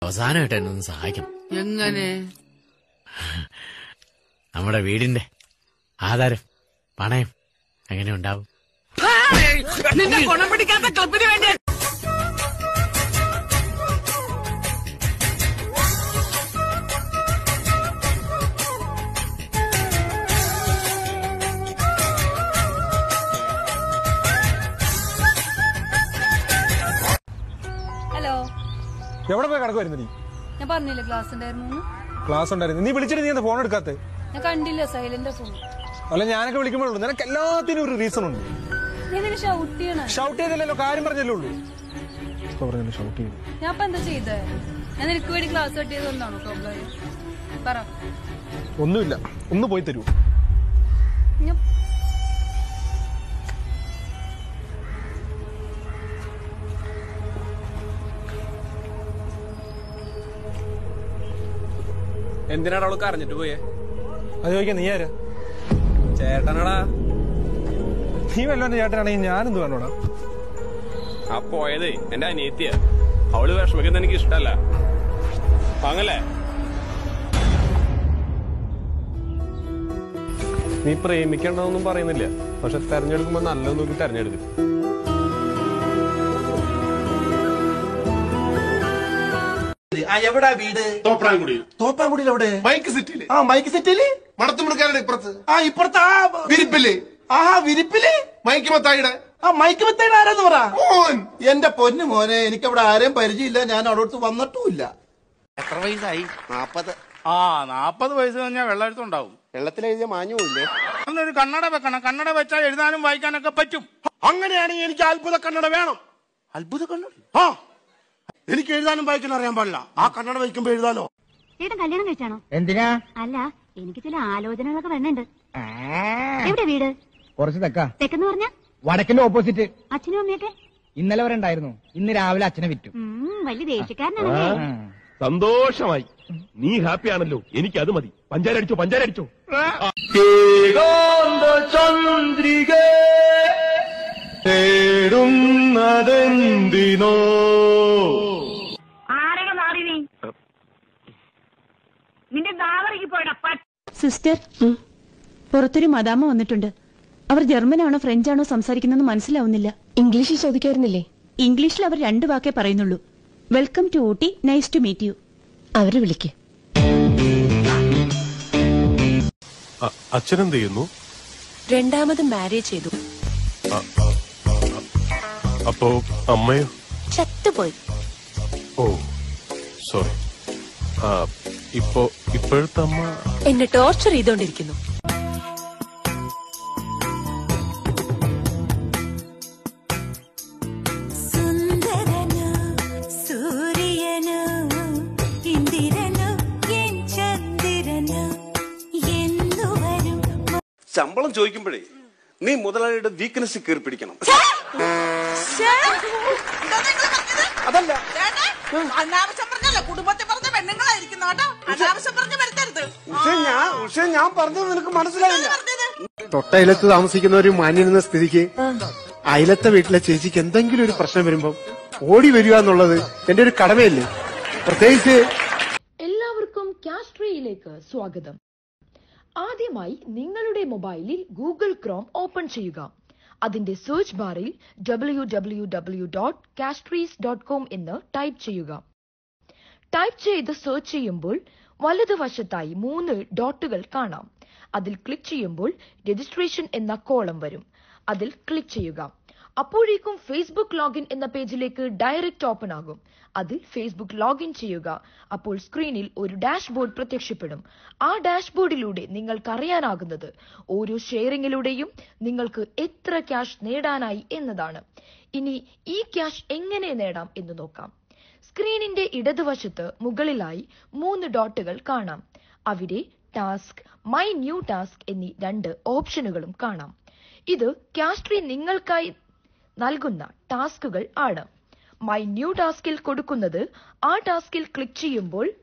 അവസാനമായിട്ട് എന്നെ ഒന്ന് സഹായിക്കണം എങ്ങനെ നമ്മുടെ വീടിന്റെ ആധാരം പണയം എങ്ങനെ ഉണ്ടാവും നിന്റെ ഗുണം പിടിക്കാത്ത ക്ലബിന് വേണ്ടി ഹലോ എവിടെ പോയി കിടക്കുമായിരുന്നു നീ ഞാൻ പറഞ്ഞില്ലേ ക്ലാസ് ഉണ്ടായിരുന്നു ക്ലാസ് ഉണ്ടായിരുന്നു നീ വിളിച്ചിട്ട് നീ എന്താ ഫോൺ എടുക്കാത്ത ഞാൻ കണ്ടില്ല സൈലന്റ് ഫോൺ അല്ല ഞാനൊക്കെ വിളിക്കുമ്പോഴുള്ളൂ നിനക്ക് എല്ലാത്തിനും ഒരു റീസൺ ഉണ്ട് നീ ഇതിന് ഷൗട്ട് ചെയ്യണേ ഷൗട്ട് ചെയ്തില്ലല്ലോ കാര്യം പറഞ്ഞല്ലേ ഉള്ളൂ ഇപ്പൊ പറഞ്ഞല്ലോ ഷൗട്ട് ചെയ്തു ഞാൻ ഇപ്പൊ എന്താ ചെയ്തേ ഞാൻ നിനക്ക് വേണ്ടി ക്ലാസ് കട്ട് ചെയ്തോണ്ടാണോ പ്രോബ്ലം പറ ഒന്നുമില്ല ഒന്ന് പോയി തരൂ ഞാൻ എന്തിനാടാ അവള് കരഞ്ഞിട്ട് പോയേ അത് ചോദിക്കാൻ നീ ആരാ ചേട്ടനടാ നീ വല്ലോ എന്റെ ചേട്ടനാണെങ്കിൽ ഞാനെന്ത് വേണോടാ ആ പോയതേ എന്റെ അനിയത്തിയ അവള് വിഷമിക്കുന്ന എനിക്ക് ഇഷ്ടല്ല വാങ്ങല്ലേ നീ പ്രേമിക്കണ്ടെന്നൊന്നും പറയുന്നില്ല പക്ഷെ തെരഞ്ഞെടുക്കുമ്പോ നല്ലത് നോക്കി തെരഞ്ഞെടുക്കും ആ എവിടാ വീട് തോപ്രാംകുടി തോപ്പാങ്കുടിയിൽ എവിടെ ബൈക്ക് സിറ്റിയില് ആ മൈക്ക് സെറ്റില് മടത്തുമുടുക്കാരുടെ ഇപ്പുറത്ത് ആ ഇപ്പുറത്തെ ആ വിരിപ്പില് ആ വിരിപ്പില് മൈക്ക് മത്തായിയുടെ ആ മൈക്ക് മെത്തേഡ് ആരാന്ന് പറ മോൻ എന്റെ പൊന്നു മോനെ എനിക്ക് അവിടെ ആരെയും പരിചയമില്ല ഞാൻ അവിടെ അടുത്ത് വന്നിട്ടുമില്ല എത്ര വയസ്സായി നാപ്പത് ആ നാപ്പത് വയസ്സ് കഴിഞ്ഞാൽ വെള്ളമെഴുത്തുണ്ടാവും വെള്ളത്തിലെഴുതിയ മാഞ്ഞുമില്ലേ അന്നൊരു കണ്ണട വെക്കണം കണ്ണട വെച്ചാൽ എഴുതാനും വായിക്കാനൊക്കെ പറ്റും അങ്ങനെയാണെങ്കിൽ എനിക്ക് അത്ഭുത കണ്ണട വേണം അത്ഭുത കണ്ണു ആ എനിക്ക് എഴുതാനും വായിക്കാനും അറിയാൻ പാടില്ല ആ കണ്ണട വയ്ക്കുമ്പോ എഴുതാലോ ചേട്ടൻ കല്യാണം കഴിച്ചാണോ എന്തിനാ അല്ല എനിക്ക് ചില ആലോചനകളൊക്കെ വരുന്നുണ്ട് എവിടെ വീട് കുറച്ച് തെക്ക തെക്കെന്ന് പറഞ്ഞ വടക്കിന്റെ ഓപ്പോസിറ്റ് അച്ഛനും അമ്മയൊക്കെ ഇന്നലെ വരെ ഉണ്ടായിരുന്നു ഇന്ന് രാവിലെ അച്ഛനെ വിറ്റു ഉം, വലിയ ദേഷ്യക്കാരനാണല്ലേ സന്തോഷമായി നീ ഹാപ്പി ആണല്ലോ എനിക്ക് അത് മതി പഞ്ചാര അടിച്ചോ പഞ്ചാര അടിച്ചോ ചന്ദ്രിക തേടുന്നതെന്തിനോ ആരൊക്കെ മാറി നീ നിന്റെ ദാവറിക്ക് പോയടാ സിസ്റ്റർ പുറത്തൊരു മദാമ വന്നിട്ടുണ്ട് അവർ ജർമ്മനാണോ ഫ്രഞ്ചാണോ സംസാരിക്കുന്നതെന്ന് മനസ്സിലാവുന്നില്ല ഇംഗ്ലീഷിൽ ചോദിക്കായിരുന്നില്ലേ ഇംഗ്ലീഷിൽ അവർ രണ്ട് വാക്കേ പറയുന്നുള്ളൂ welcome to Ooty nice to meet you അവരെ വിളിക്ക് അച്ഛനെന്ത് ചെയ്യുന്നു രണ്ടാമത് മാരേജ് ചെയ്തു അപ്പോ അമ്മയോ ചത്തുപോയി ഓ സോറി ആ ഇപ്പോ ഇപ്പോഴത്തെ അമ്മ എന്നെ ടോർച്ചർ ചെയ്തോണ്ടിരിക്കുന്നു സുന്ദരനോ സൂര്യനോ ഇന്ദിരനോ എൻ ചന്ദ്രനോ എന്നു വരും ശമ്പളം ചോദിക്കുമ്പോഴേ നീ മുതലാളിയുടെ വീക്ക്നെസ് കയറി പിടിക്കണം അതല്ല അനാവശ്യം പറഞ്ഞല്ല കുടുംബത്തിൽ പറഞ്ഞ പെണ്ണുങ്ങളായിരിക്കും കേട്ടോ അനാവശ്യം പറഞ്ഞ് വരുത്തരുത് ഉഷ ഞാൻ ഉഷ ഞാൻ പറഞ്ഞത് നിനക്ക് മനസ്സിലായില്ല തൊട്ടയിലത്ത് താമസിക്കുന്ന ഒരു മാന്യനെന്ന സ്ഥിതിക്ക് അയലത്തെ വീട്ടിലെ ചേച്ചിക്ക് എന്തെങ്കിലും ഒരു പ്രശ്നം വരുമ്പം ഓടി വരിക എന്നുള്ളത് എന്റെ ഒരു കടമയല്ലേ പ്രത്യേകിച്ച് എല്ലാവർക്കും കാസ്ട്രിയിലേക്ക് സ്വാഗതം ആദ്യമായി നിങ്ങളുടെ മൊബൈലിൽ ഗൂഗിൾ ക്രോം ഓപ്പൺ ചെയ്യുക അതിന്റെ സെർച്ച് ബാറിൽ W W W dot castries dot com എന്ന് ടൈപ്പ് ചെയ്യുക ടൈപ്പ് ചെയ്ത് സെർച്ച് ചെയ്യുമ്പോൾ വലതുവശത്തായി മൂന്ന് ഡോട്ടുകൾ കാണാം അതിൽ ക്ലിക്ക് ചെയ്യുമ്പോൾ രജിസ്ട്രേഷൻ എന്ന കോളം വരും അതിൽ ക്ലിക്ക് ചെയ്യുക അപ്പോഴേക്കും ഫേസ്ബുക്ക് ലോഗിൻ എന്ന പേജിലേക്ക് ഡയറക്റ്റ് ഓപ്പൺ ആകും അതിൽ ഫേസ്ബുക്ക് ലോഗിൻ ചെയ്യുക അപ്പോൾ സ്ക്രീനിൽ ഒരു ഡാഷ്ബോർഡ് പ്രത്യക്ഷപ്പെടും ആ ഡാഷ്ബോർഡിലൂടെ നിങ്ങൾക്ക് അറിയാനാകുന്നത് ഓരോ ഷെയറിങ്ങിലൂടെയും നിങ്ങൾക്ക് എത്ര ക്യാഷ് നേടാനായി എന്നതാണ് ഇനി ഈ ക്യാഷ് എങ്ങനെ നേടാം എന്ന് നോക്കാം സ്ക്രീനിന്റെ ഇടതുവശത്ത് മുകളിലായി മൂന്ന് ഡോട്ടുകൾ കാണാം അവിടെ ടാസ്ക് മൈ ന്യൂ ടാസ്ക് എന്നീ രണ്ട് ഓപ്ഷനുകളും കാണാം ഇത് കാസ്ട്രി നിങ്ങൾക്കായി നൽകുന്ന ടാസ്കുകൾ ആണ് മൈ ന്യൂ ടാസ്കിൽ കൊടുക്കുന്നത് ആ ടാസ്കിൽ ക്ലിക്ക് ചെയ്യുമ്പോൾ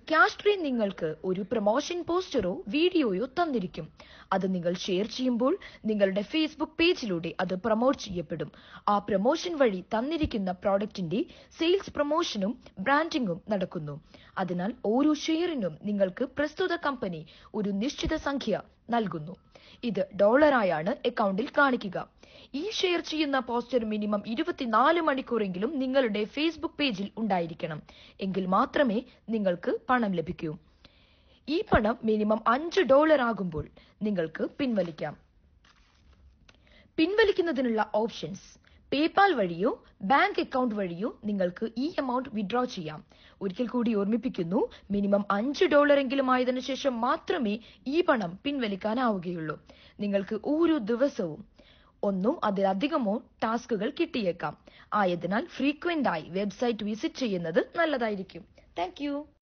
കാസ്ട്രി നിങ്ങൾക്ക് ഒരു പ്രൊമോഷൻ പോസ്റ്ററോ വീഡിയോയോ തന്നിരിക്കും അത് നിങ്ങൾ ഷെയർ ചെയ്യുമ്പോൾ നിങ്ങളുടെ ഫേസ്ബുക്ക് പേജിലൂടെ അത് പ്രൊമോട്ട് ചെയ്യപ്പെടും ആ പ്രൊമോഷൻ വഴി തന്നിരിക്കുന്ന പ്രോഡക്റ്റിന്റെ സെയിൽസ് പ്രൊമോഷനും ബ്രാൻഡിംഗും നടക്കുന്നു അതിനാൽ ഓരോ ഷെയറിനും നിങ്ങൾക്ക് പ്രസ്തുത കമ്പനി ഒരു നിശ്ചിത സംഖ്യ നൽകുന്നു ഇത് ഡോളറായാണ് അക്കൗണ്ടിൽ കാണിക്കുക ഈ ഷെയർ ചെയ്യുന്ന പോസ്റ്റർ മിനിമം ഇരുപത്തിനാല് മണിക്കൂറെങ്കിലും നിങ്ങളുടെ ഫേസ്ബുക്ക് പേജിൽ ഉണ്ടായിരിക്കണം എങ്കിൽ മാത്രമേ നിങ്ങൾക്ക് പണം ലഭിക്കൂ ഈ പണം മിനിമം അഞ്ച് ഡോളർ ആകുമ്പോൾ നിങ്ങൾക്ക് പിൻവലിക്കാം പിൻവലിക്കുന്നതിനുള്ള ഓപ്ഷൻസ് പേപാൽ വഴിയോ ബാങ്ക് അക്കൗണ്ട് വഴിയോ നിങ്ങൾക്ക് ഈ എമൗണ്ട് വിഡ്രോ ചെയ്യാം ഒരിക്കൽ കൂടി ഓർമ്മിപ്പിക്കുന്നു മിനിമം അഞ്ച് ഡോളർ എങ്കിലും ആയതിനു ശേഷം മാത്രമേ ഈ പണം പിൻവലിക്കാനാവുകയുള്ളൂ നിങ്ങൾക്ക് ഓരോ ദിവസവും ഒന്നോ അതിലധികമോ ടാസ്കുകൾ കിട്ടിയേക്കാം ആയതിനാൽ ഫ്രീക്വന്റ് ആയി വെബ്സൈറ്റ് വിസിറ്റ് ചെയ്യുന്നത് നല്ലതായിരിക്കും താങ്ക്